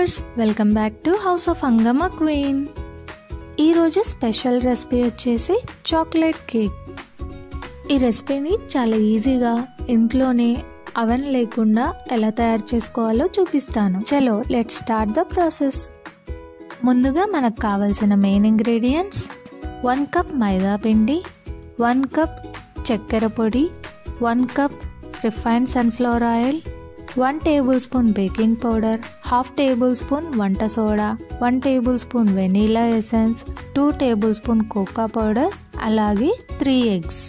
viewers welcome back to house of Angamma queen ఈరోజు special recipe వచ్చేసి chocolate cake ఈ రెసిపీని చాలా ఈజీగా ఇంట్లోనే అవెన్ లేకుండా ఎలా తయారు చేసుకోవాలో చూపిస్తాను చలో లెట్ స్టార్ట్ ద ప్రాసెస్ ముందుగా మనకు కావలసిన main ingredients one cup maida పిండి వన్ కప్ చక్కెర పొడి one cup refined sunflower oil one tablespoon baking powder half tablespoon వంట soda one tablespoon vanilla essence two tablespoon cocoa powder అలాగే three eggs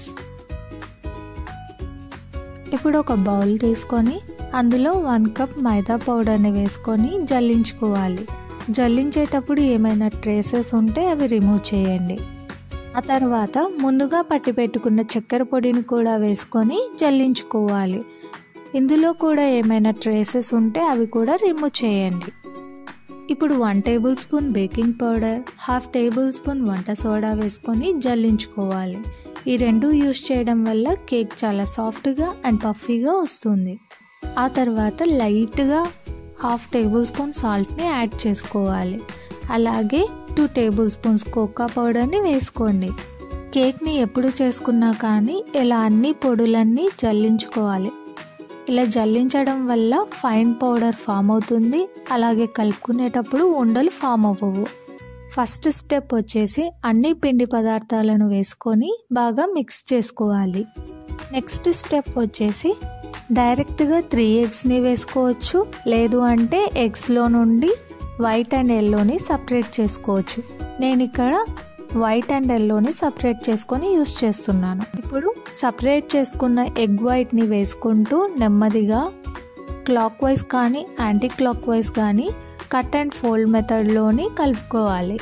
ఇప్పుడు ఒక bowl తీసుకొని అందులో one cup మైదా పౌడర్ని వేసుకొని జల్లించుకోవాలి జల్లించేటప్పుడు ఏమైనా ట్రేసెస్ ఉంటే అవి రిమూవ్ చేయండి ఆ తర్వాత ముందుగా పట్టి పెట్టుకున్న చక్కెర పొడిని కూడా వేసుకొని జల్లించుకోవాలి ఇందులో కూడా ఏమైనా ట్రేసెస్ ఉంటే అవి కూడా రిమూవ్ చేయండి ఇప్పుడు one tablespoon baking powder half tablespoon వంట సోడా వేసుకొని జల్లించుకోవాలి ఈ రెండు యూస్ చేయడం వల్ల కేక్ చాలా సాఫ్ట్గా అండ్ పఫీగా వస్తుంది ఆ తర్వాత లైట్గా హాఫ్ టేబుల్ స్పూన్ సాల్ట్ని యాడ్ చేసుకోవాలి అలాగే టూ టేబుల్ స్పూన్స్ కోకా పౌడర్ని వేసుకోండి కేక్ని ఎప్పుడు చేసుకున్నా కానీ ఇలా అన్ని పొడులన్నీ జల్లించుకోవాలి ఇలా జల్లించడం వల్ల ఫైన్ పౌడర్ ఫామ్ అవుతుంది అలాగే కలుపుకునేటప్పుడు ఉండలు ఫామ్ అవ్వవు ఫస్ట్ స్టెప్ వచ్చేసి అన్ని పిండి పదార్థాలను వేసుకొని బాగా మిక్స్ చేసుకోవాలి నెక్స్ట్ స్టెప్ వచ్చేసి డైరెక్ట్గా త్రీ ఎగ్స్ని వేసుకోవచ్చు లేదు అంటే ఎగ్స్లో నుండి వైట్ అండ్ ఎల్లోని సపరేట్ చేసుకోవచ్చు నేను ఇక్కడ వైట్ అండ్ ఎల్లోని సపరేట్ చేసుకొని యూస్ చేస్తున్నాను ఇప్పుడు సపరేట్ చేసుకున్న ఎగ్ వైట్ని వేసుకుంటూ నెమ్మదిగా క్లాక్ వైజ్ కానీ యాంటీ క్లాక్ వైజ్ కానీ కట్ అండ్ ఫోల్డ్ మెథడ్లోని కలుపుకోవాలి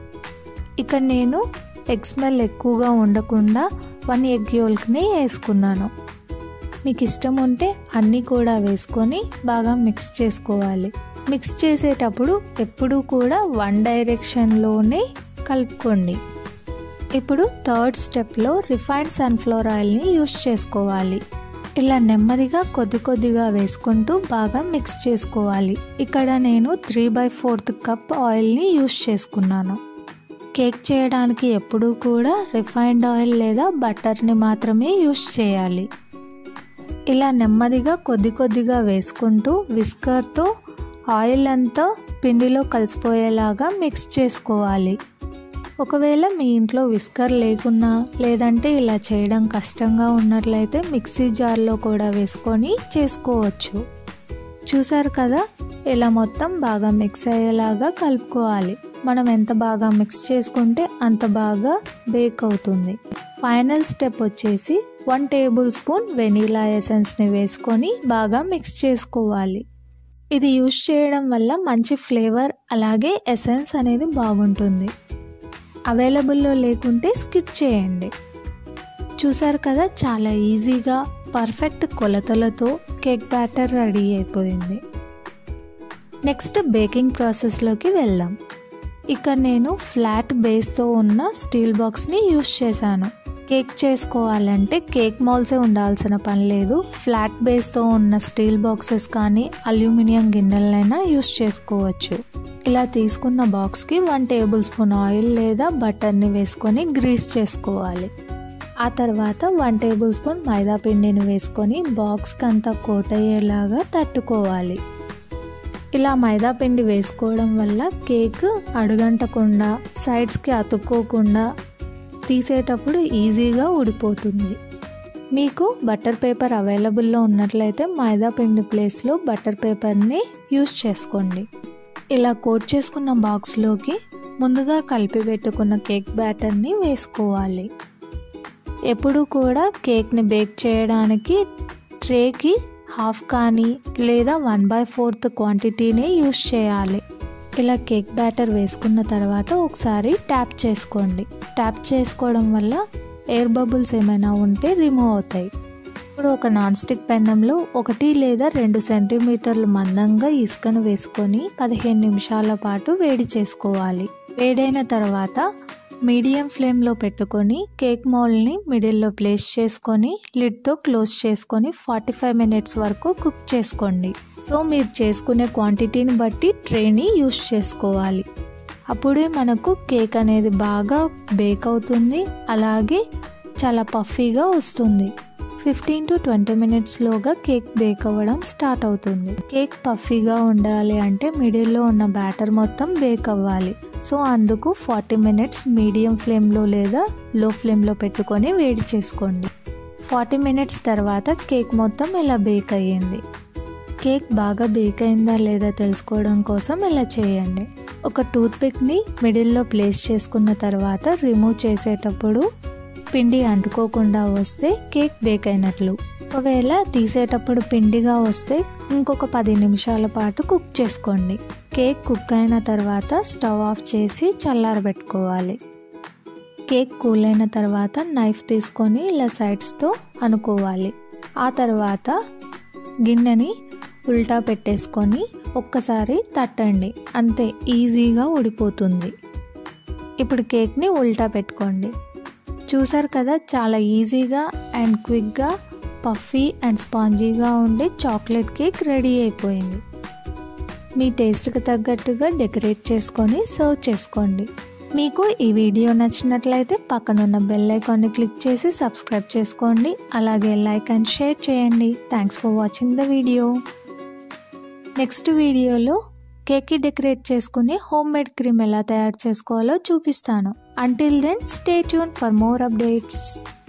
ఇక్కడ నేను ఎగ్ స్మెల్ ఎక్కువగా ఉండకుండా వన్ ఎగ్ యోల్క్ని వేసుకున్నాను మీకు ఇష్టం ఉంటే అన్నీ కూడా వేసుకొని బాగా మిక్స్ చేసుకోవాలి మిక్స్ చేసేటప్పుడు ఎప్పుడూ కూడా వన్ డైరెక్షన్లోనే కలుపుకోండి ఇప్పుడు థర్డ్ స్టెప్లో రిఫైన్డ్ సన్ఫ్లవర్ ఆయిల్ని యూస్ చేసుకోవాలి ఇలా నెమ్మదిగా కొద్ది కొద్దిగా వేసుకుంటూ బాగా మిక్స్ చేసుకోవాలి ఇక్కడ నేను త్రీ బై ఫోర్త్ కప్ ఆయిల్ని యూస్ చేసుకున్నాను కేక్ చేయడానికి ఎప్పుడూ కూడా రిఫైన్డ్ ఆయిల్ లేదా బటర్ని మాత్రమే యూస్ చేయాలి ఇలా నెమ్మదిగా కొద్ది కొద్దిగా వేసుకుంటూ విస్కర్తో ఆయిల్ అంతా పిండిలో కలిసిపోయేలాగా మిక్స్ చేసుకోవాలి ఒకవేళ మీ ఇంట్లో విస్కర్ లేకున్నా లేదంటే ఇలా చేయడం కష్టంగా ఉన్నట్లయితే మిక్సీ జార్లో కూడా వేసుకొని చేసుకోవచ్చు చూసారు కదా ఇలా మొత్తం బాగా మిక్స్ అయ్యేలాగా కలుపుకోవాలి మనం ఎంత బాగా మిక్స్ చేసుకుంటే అంత బాగా బేక్ అవుతుంది ఫైనల్ స్టెప్ వచ్చేసి వన్ టేబుల్ స్పూన్ వెనీలా ఎసెన్స్ని వేసుకొని బాగా మిక్స్ చేసుకోవాలి ఇది యూస్ చేయడం వల్ల మంచి ఫ్లేవర్ అలాగే ఎసెన్స్ అనేది బాగుంటుంది అవైలబుల్లో లేకుంటే స్కిప్ చేయండి చూసారు కదా చాలా ఈజీగా పర్ఫెక్ట్ కొలతలతో కేక్ బ్యాటర్ రెడీ అయిపోయింది నెక్స్ట్ బేకింగ్ ప్రాసెస్లోకి వెళ్దాం ఇక్కడ నేను ఫ్లాట్ బేస్తో ఉన్న స్టీల్ బాక్స్ని యూస్ చేశాను కేక్ చేసుకోవాలంటే కేక్ మౌల్సే ఉండాల్సిన పని లేదు ఫ్లాట్ బేస్తో ఉన్న స్టీల్ బాక్సెస్ కానీ అల్యూమినియం గిన్నెలైనా యూస్ చేసుకోవచ్చు ఇలా తీసుకున్న బాక్స్కి వన్ టేబుల్ స్పూన్ ఆయిల్ లేదా బటర్ని వేసుకొని గ్రీస్ చేసుకోవాలి ఆ తర్వాత వన్ టేబుల్ స్పూన్ మైదా పిండిని వేసుకొని బాక్స్కి అంతా కోట్ అయ్యేలాగా తట్టుకోవాలి ఇలా మైదా పిండి వేసుకోవడం వల్ల కేక్ అడుగంటకుండా సైడ్స్కి అతుక్కోకుండా తీసేటప్పుడు ఈజీగా ఊడిపోతుంది మీకు బటర్ పేపర్ అవైలబుల్లో ఉన్నట్లయితే మైదా పిండి ప్లేస్లో బటర్ పేపర్ని యూస్ చేసుకోండి ఇలా కోట్ చేసుకున్న బాక్స్లోకి ముందుగా కలిపి పెట్టుకున్న కేక్ బ్యాటర్ని వేసుకోవాలి ఎప్పుడు కూడా కేక్ని బేక్ చేయడానికి ట్రేకి హాఫ్ కానీ లేదా వన్ బై ఫోర్త్ క్వాంటిటీనే యూస్ చేయాలి ఇలా కేక్ బ్యాటర్ వేసుకున్న తర్వాత ఒకసారి ట్యాప్ చేసుకోండి ట్యాప్ చేసుకోవడం వల్ల ఎయిర్ బబుల్స్ ఏమైనా ఉంటే రిమూవ్ అవుతాయి ఇప్పుడు ఒక నాన్ స్టిక్ పెన్నంలో ఒకటి లేదా రెండు సెంటీమీటర్లు మందంగా ఇసుకను వేసుకొని పదిహేను నిమిషాల పాటు వేడి చేసుకోవాలి వేడైన తర్వాత మీడియం ఫ్లేమ్లో పెట్టుకొని కేక్ మౌల్డ్ని మిడిల్లో ప్లేస్ చేసుకొని లిడ్తో క్లోజ్ చేసుకొని ఫార్టీ ఫైవ్ మినిట్స్ వరకు కుక్ చేసుకోండి సో మీరు చేసుకునే క్వాంటిటీని బట్టి ట్రేని యూస్ చేసుకోవాలి అప్పుడే మనకు కేక్ అనేది బాగా బేక్ అవుతుంది అలాగే చాలా పఫీగా వస్తుంది ఫిఫ్టీన్ టు ట్వంటీ మినిట్స్లోగా కేక్ బేక్ అవ్వడం స్టార్ట్ అవుతుంది కేక్ పఫీగా ఉండాలి అంటే మిడిల్లో ఉన్న బ్యాటర్ మొత్తం బేక్ అవ్వాలి సో అందుకు ఫార్టీ మినిట్స్ మీడియం ఫ్లేమ్లో లేదా లో ఫ్లేమ్లో పెట్టుకొని వేడి చేసుకోండి ఫార్టీ మినిట్స్ తర్వాత కేక్ మొత్తం ఇలా బేక్ అయ్యింది కేక్ బాగా బేక్ అయిందా లేదా తెలుసుకోవడం కోసం ఇలా చేయండి ఒక టూత్పిక్ని మిడిల్లో ప్లేస్ చేసుకున్న తర్వాత రిమూవ్ చేసేటప్పుడు పిండి అంటుకోకుండా వస్తే కేక్ బేక్ అయినట్లు ఒకవేళ తీసేటప్పుడు పిండిగా వస్తే ఇంకొక పది నిమిషాల పాటు కుక్ చేసుకోండి కేక్ కుక్ అయిన తర్వాత స్టవ్ ఆఫ్ చేసి చల్లారబెట్టుకోవాలి కేక్ కూల్ అయిన తర్వాత నైఫ్ తీసుకొని ఇలా సైడ్స్తో అనుకోవాలి ఆ తర్వాత గిన్నెని ఉల్టా పెట్టేసుకొని ఒక్కసారి తట్టండి అంతే ఈజీగా ఊడిపోతుంది ఇప్పుడు కేక్ని ఉల్టా పెట్టుకోండి చూసారు కదా చాలా ఈజీగా అండ్ క్విక్గా పఫీ అండ్ స్పాంజీగా ఉండే చాక్లెట్ కేక్ రెడీ అయిపోయింది మీ టేస్ట్కి తగ్గట్టుగా డెకరేట్ చేసుకొని సర్వ్ చేసుకోండి మీకు ఈ వీడియో నచ్చినట్లయితే పక్కనున్న బెల్ ఐకాన్ని క్లిక్ చేసి సబ్స్క్రైబ్ చేసుకోండి అలాగే లైక్ అండ్ షేర్ చేయండి thanks for watching the video next వీడియోలో కేక్కి డెకరేట్ చేసుకుని హోమ్ మేడ్ క్రీమ్ ఎలా తయారు చేసుకోవాలో చూపిస్తాను until then stay tuned for more updates